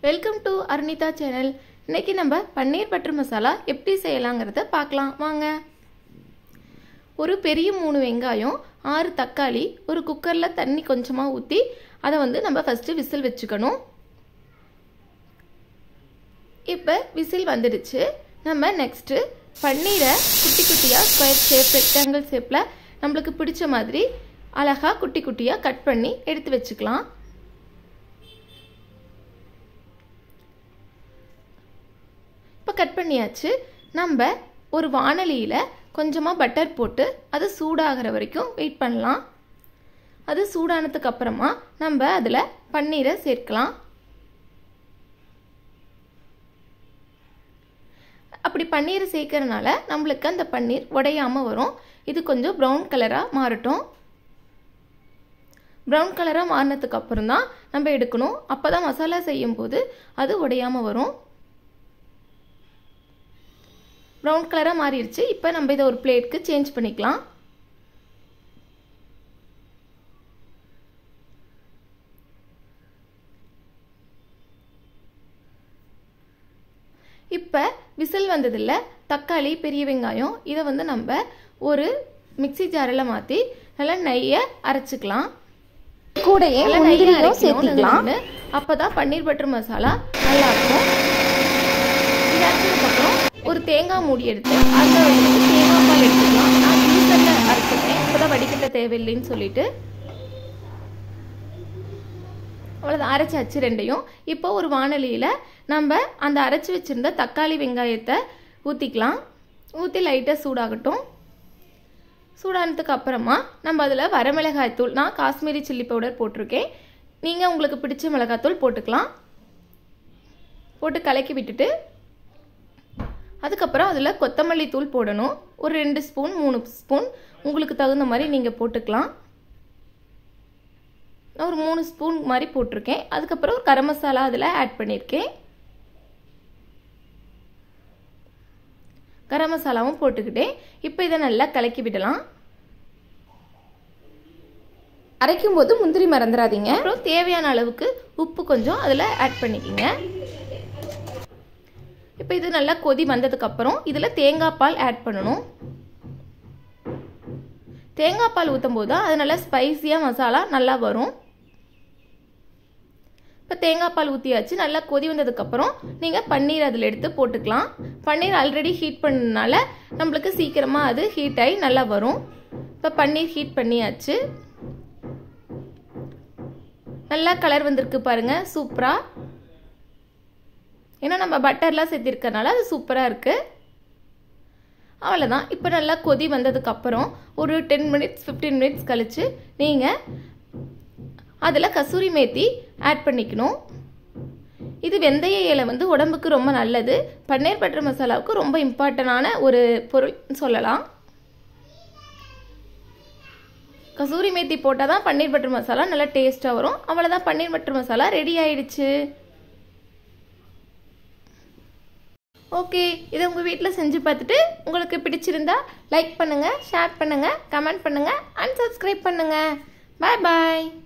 welcome to அருணிதா channel இன்னைக்கு நம்ம பன்னீர் butter masala எப்படி செய்யலாங்கிறத பார்க்கலாம் வாங்க ஒரு பெரிய மூணு வெங்காயம் ஆறு தக்காளி ஒரு குக்கரில் தண்ணி கொஞ்சமாக ஊற்றி அதை வந்து நம்ம ஃபஸ்ட்டு விசில் வச்சுக்கணும் இப்போ விசில் வந்துடுச்சு நம்ம நெக்ஸ்ட்டு பன்னீரை குட்டி குட்டியாக ஸ்கொயர் ஷேப் ரெக்டாங்கிள் ஷேப்பில் நம்மளுக்கு பிடிச்ச மாதிரி அழகாக குட்டி குட்டியாக கட் பண்ணி எடுத்து வச்சுக்கலாம் இப்போ கட் பண்ணியாச்சு நம்ம ஒரு வானலியில் கொஞ்சமாக பட்டர் போட்டு அது சூடாகிற வரைக்கும் வெயிட் பண்ணலாம் அது சூடானதுக்கு அப்புறமா நம்ம அதில் பன்னீரை சேர்க்கலாம் அப்படி பன்னீரை சேர்க்கறனால நம்மளுக்கு அந்த பன்னீர் உடையாமல் வரும் இது கொஞ்சம் ப்ரௌன் கலராக மாறட்டும் ப்ரௌன் கலராக மாறினதுக்கு அப்புறம் தான் நம்ம எடுக்கணும் அப்போ தான் மசாலா செய்யும் போது அது உடையாமல் வரும் ப்ரௌன் கலராக மாறிடுச்சு இப்போ நம்ம இதை ஒரு பிளேட்க்கு சேஞ்ச் பண்ணிக்கலாம் இப்போ விசில் வந்ததில் தக்காளி பெரிய வெங்காயம் இதை வந்து நம்ம ஒரு மிக்சி ஜாரில் மாற்றி நல்லா நெய்யை அரைச்சிக்கலாம் கூடையே நல்லா நெய்யை முந்திரியும் சேர்த்திக்கலாம் அப்போ தான் பன்னீர் பட்டர் மசாலா நல்லா இருக்கும் இது அரைச்சதுக்கப்புறம் ஒரு தேங்காய் மூடி எடுத்து அதில் வந்து தேங்காய் பால் எடுத்துக்கலாம் நான் ஜூஸரில் அரைச்சிட்டேன் இப்போ தான் வடிகட்ட தேவையில்லைன்னு சொல்லிட்டு அவ்வளோதான் அரைச்சாச்சு ரெண்டையும் இப்போ ஒரு வானலியில் நம்ம அந்த அரைச்சி வச்சுருந்த தக்காளி வெங்காயத்தை ஊற்றிக்கலாம் ஊற்றி லைட்டாக சூடாகட்டும் சூடானதுக்கு அப்புறமா நம்ம அதில் வரமிளகாய் தூள் நான் காஷ்மீரி சில்லி பவுடர் போட்டிருக்கேன் நீங்கள் உங்களுக்கு பிடிச்ச மிளகாத்தூள் போட்டுக்கலாம் போட்டு கலக்கி விட்டுட்டு அதுக்கப்புறம் அதில் கொத்தமல்லி தூள் போடணும் ஒரு ரெண்டு ஸ்பூன் மூணு ஸ்பூன் உங்களுக்கு தகுந்த மாதிரி நீங்கள் போட்டுக்கலாம் நான் ஒரு மூணு ஸ்பூன் மாதிரி போட்டிருக்கேன் அதுக்கப்புறம் ஒரு கரம் மசாலா அதில் ஆட் பண்ணியிருக்கேன் கரம் மசாலாவும் போட்டுக்கிட்டேன் இப்போ இதை நல்லா கலக்கி விடலாம் அரைக்கும் போது முந்திரி மறந்துடாதீங்க அப்புறம் தேவையான அளவுக்கு உப்பு கொஞ்சம் அதில் ஆட் பண்ணிக்கோங்க இப்போ இது நல்லா கொதி வந்ததுக்கப்புறம் இதில் தேங்காய் பால் ஆட் பண்ணணும் தேங்காய் பால் ஊற்றும் போது தான் அது நல்லா ஸ்பைஸியாக மசாலா நல்லா வரும் இப்போ தேங்காய் பால் ஊற்றியாச்சு நல்லா கொதி வந்ததுக்கப்புறம் நீங்கள் பன்னீர் அதில் எடுத்து போட்டுக்கலாம் பன்னீர் ஆல்ரெடி ஹீட் பண்ணனால நம்மளுக்கு சீக்கிரமாக அது ஹீட் ஆகி நல்லா வரும் இப்போ பன்னீர் ஹீட் பண்ணியாச்சு நல்லா கலர் வந்திருக்கு பாருங்க சூப்பராக ஏன்னா நம்ம பட்டர்லாம் சேர்த்திருக்கனால அது சூப்பராக இருக்குது அவ்வளோதான் இப்போ நல்லா கொதி வந்ததுக்கப்புறம் ஒரு டென் மினிட்ஸ் ஃபிஃப்டீன் மினிட்ஸ் கழித்து நீங்கள் அதில் கசூரி மேத்தி ஆட் பண்ணிக்கணும் இது வெந்தய இலை வந்து உடம்புக்கு ரொம்ப நல்லது பன்னீர் பட்டர் மசாலாவுக்கு ரொம்ப இம்பார்ட்டண்டான ஒரு பொருள் சொல்லலாம் கசூரி மேத்தி போட்டால் தான் பன்னீர் பட்டர் மசாலா நல்லா டேஸ்ட்டாக வரும் அவ்வளோதான் பன்னீர் பட்டர் மசாலா ரெடி ஆயிடுச்சு ஓகே இதை உங்கள் வீட்டில் செஞ்சு பார்த்துட்டு உங்களுக்கு பிடிச்சிருந்தா லைக் பண்ணுங்கள் ஷேர் பண்ணுங்கள் கமெண்ட் பண்ணுங்கள் அண்ட் சப்ஸ்கிரைப் பண்ணுங்கள் பாய் பாய்